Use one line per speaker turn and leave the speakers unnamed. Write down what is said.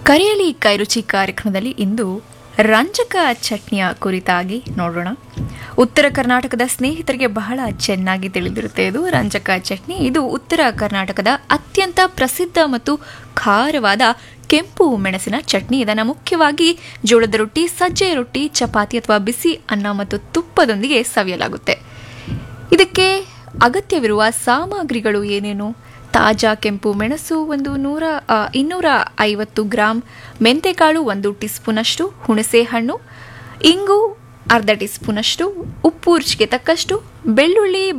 ಕರೆಯಲಿ ಕೈರುಚಿ ಕಾರ್ಯಕ್ರಮದಲ್ಲಿ ಇಂದು ರಂಜಕ ಚಟ್ನಿಯ ಕುರಿತಾಗಿ ನೋಡೋಣ ಉತ್ತರ ಕರ್ನಾಟಕದ ಸ್ನೇಹಿತರಿಗೆ ಬಹಳ ಚೆನ್ನಾಗಿ ತಿಳಿದಿರುತ್ತೆ ಇದು ರಂಜಕ ಚಟ್ನಿ ಇದು ಉತ್ತರ ಕರ್ನಾಟಕದ ಅತ್ಯಂತ ಪ್ರಸಿದ್ಧ ಮತ್ತು ಖಾರವಾದ ಕೆಂಪು ಮೆಣಸಿನ ಚಟ್ನಿ ಇದನ್ನು ಮುಖ್ಯವಾಗಿ ಜೋಳದ ರೊಟ್ಟಿ ಸಜ್ಜೆ ರೊಟ್ಟಿ ಚಪಾತಿ ಅಥವಾ ಬಿಸಿ ಅನ್ನ ಮತ್ತು ತುಪ್ಪದೊಂದಿಗೆ ಸವಿಯಲಾಗುತ್ತೆ ಇದಕ್ಕೆ ಅಗತ್ಯವಿರುವ ಸಾಮಗ್ರಿಗಳು ಏನೇನು ತಾಜಾ ಕೆಂಪು ಮೆಣಸು ಒಂದು ನೂರ ಆ, ಇನ್ನೂರ ಐವತ್ತು ಗ್ರಾಂ ಮೆಂತೆಕಾಳು ಒಂದು ಟೀ ಸ್ಪೂನಷ್ಟು ಹುಣಸೆ ಹಣ್ಣು ಇಂಗು ಅರ್ಧ ಟೀ ಸ್ಪೂನಷ್ಟು ಉಪ್ಪು ರುಚಿಗೆ ತಕ್ಕಷ್ಟು ಬೆಳ್ಳುಳ್ಳಿ